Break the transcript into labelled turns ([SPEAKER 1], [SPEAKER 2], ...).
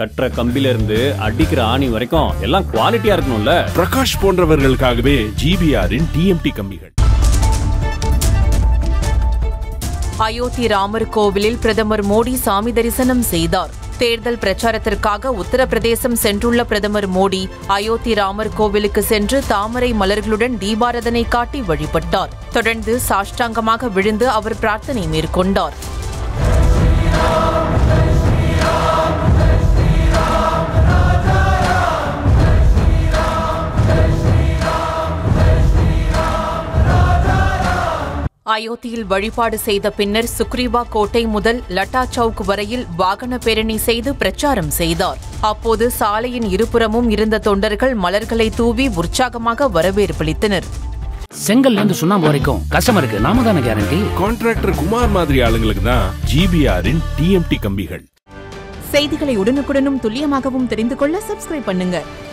[SPEAKER 1] கட்டுற கம்பில இருந்து அடிக்கிற ஆணி வரைக்கும் எல்லாம் குவாலிட்டியா இருக்கணும்ல
[SPEAKER 2] பிரகாஷ் போன்றவர்களுக்காகவே ஜிபிஆரின் டிஎம்டி கம்பிகள்
[SPEAKER 3] அயோத்தி ராமர் கோவிலில் பிரதமர் மோடி சாமி தரிசனம் செய்தார் தேர்தல் பிரச்சாரத்திற்காக உத்தரப்பிரதேசம் சென்றுள்ள பிரதமர் மோடி அயோத்தி ராமர் கோவிலுக்கு சென்று தாமரை மலர்களுடன் தீபாரதனை காட்டி வழிபட்டார் தொடர்ந்து சாஷ்டாங்கமாக விழுந்து அவர் பிரார்த்தனை மேற்கொண்டார் அயோத்தியில் வழிபாடு செய்த பின்னர் சுக்ரீவா கோட்டை முதல் லட்டா சவுக் வரையில் வாகன பேரணி செய்து பிரச்சாரம் செய்தார் அப்போது சாலையின் இருபுறமும் இருந்த தொண்டர்கள் மலர்களை தூவி உற்சாகமாக வரவேற்பளித்தனர்
[SPEAKER 4] செங்கல்ல இருந்து சுண்ணாம்பு வரைக்கும் கஸ்டமருக்கு நாம தானே கேரண்டி
[SPEAKER 2] கான்ட்ராக்டர் குமார் மாதிரி ஆளுங்களுக்கு தான் ஜிபிஆரின் டிஎம்டி கம்பிகள்
[SPEAKER 3] செய்திகளை உடனுக்குடனும் துல்லியமாகவும் தெரிந்து கொள்ள சப்ஸ்கிரைப் பண்ணுங்க